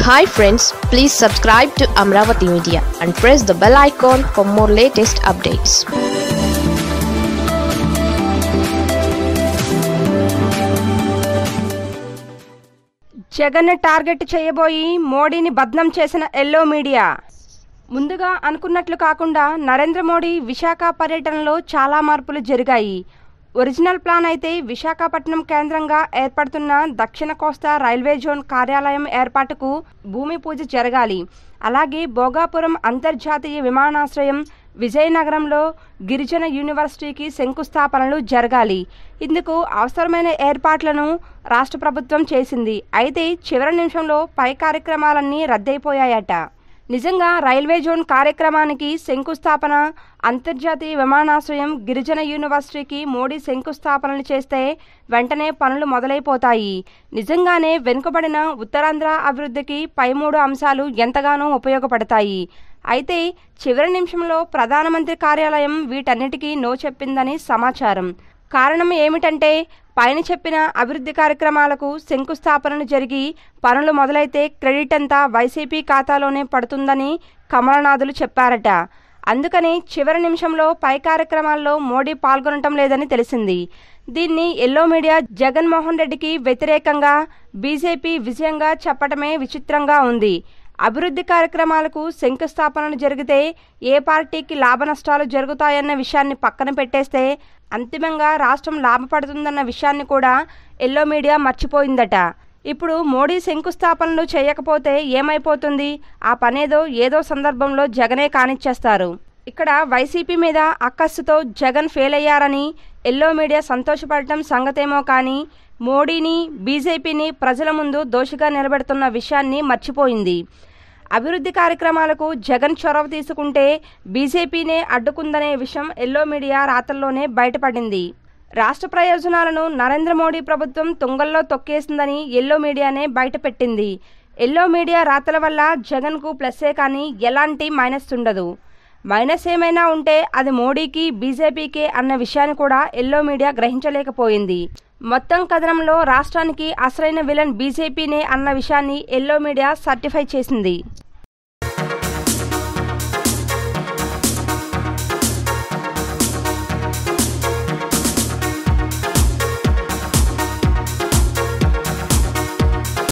hi friends please subscribe to Amaravati media and press the bell icon for more latest updates Jagan target చేయబోయి మోడీని బద్నం చేసిన yellow media ముందుగా అనుకున్నట్లు కాకుండా నరేంద్ర మోడీ విశాఖ పర్యటనలో చాలా మార్పులు జరిగాయి ఒరిజినల్ ప్లాన్ అయితే విశాఖపట్నం కేంద్రంగా ఏర్పడుతున్న దక్షిణ కోస్తా రైల్వే జోన్ కార్యాలయం ఏర్పాటుకు భూమి పూజ జరగాలి అలాగే భోగాపురం అంతర్జాతీయ విమానాశ్రయం విజయనగరంలో గిరిజన యూనివర్సిటీకి శంకుస్థాపనలు జరగాలి ఇందుకు అవసరమైన ఏర్పాట్లను రాష్ట్ర ప్రభుత్వం చేసింది అయితే చివరి నిమిషంలో పై కార్యక్రమాలన్నీ రద్దయిపోయాయట నిజంగా రైల్వే జోన్ కార్యక్రమానికి శంకుస్థాపన అంతర్జాతీయ విమానాశ్రయం గిరిజన యూనివర్సిటీకి మోడీ శంకుస్థాపనలు చేస్తే వెంటనే పనులు మొదలైపోతాయి నిజంగానే వెనుకబడిన ఉత్తరాంధ్ర అభివృద్ధికి పై మూడు అంశాలు ఎంతగానో ఉపయోగపడతాయి అయితే చివరి నిమిషంలో ప్రధానమంత్రి కార్యాలయం వీటన్నిటికీ నో చెప్పిందని సమాచారం కారణం ఏమిటంటే పైన చెప్పిన అభివృద్ధి కార్యక్రమాలకు శంకుస్థాపనలు జరిగి పనులు మొదలైతే క్రెడిట్ అంతా వైసీపీ ఖాతాలోనే పడుతుందని కమలనాథులు చెప్పారట అందుకని చివరి నిమిషంలో పై కార్యక్రమాల్లో మోడీ పాల్గొనటం లేదని తెలిసింది దీన్ని ఎల్లో మీడియా జగన్మోహన్ రెడ్డికి వ్యతిరేకంగా బీజేపీ విజయంగా చెప్పటమే విచిత్రంగా ఉంది అభివృద్ధి కార్యక్రమాలకు శంకుస్థాపనలు జరిగితే ఏ పార్టీకి లాభ నష్టాలు జరుగుతాయన్న విషయాన్ని పక్కన పెట్టేస్తే అంతిమంగా రాష్ట్రం లాభపడుతుందన్న విషయాన్ని కూడా ఎల్లో మీడియా మర్చిపోయిందట ఇప్పుడు మోడీ శంకుస్థాపనలు చేయకపోతే ఏమైపోతుంది ఆ పనేదో ఏదో సందర్భంలో జగనే కానిచ్చేస్తారు ఇక్కడ వైసీపీ మీద అక్కస్సుతో జగన్ ఫెయిల్ అయ్యారని ఎల్లో మీడియా సంతోషపడటం సంగతేమో కానీ మోడీని బీజేపీని ప్రజల ముందు దోషిగా నిలబెడుతున్న విషయాన్ని మర్చిపోయింది అభివృద్ధి కార్యక్రమాలకు జగన్ చొరవ తీసుకుంటే బీజేపీనే అడ్డుకుందనే విషయం ఎల్లో మీడియా రాతల్లోనే బయటపడింది రాష్ట్ర ప్రయోజనాలను నరేంద్ర మోడీ ప్రభుత్వం తుంగల్లో తొక్కేసిందని ఎల్లో మీడియానే బయటపెట్టింది ఎల్లో మీడియా రాతల వల్ల జగన్కు ప్లస్సే కానీ ఎలాంటి మైనస్ ఉండదు మైనస్ ఏమైనా ఉంటే అది మోడీకి బీజేపీకే అన్న విషయాన్ని కూడా ఎల్లో మీడియా గ్రహించలేకపోయింది మొత్తం కథనంలో రాష్ట్రానికి అసలైన విలన్ బీజేపీనే అన్న విషయాన్ని ఎల్లో మీడియా సర్టిఫై చేసింది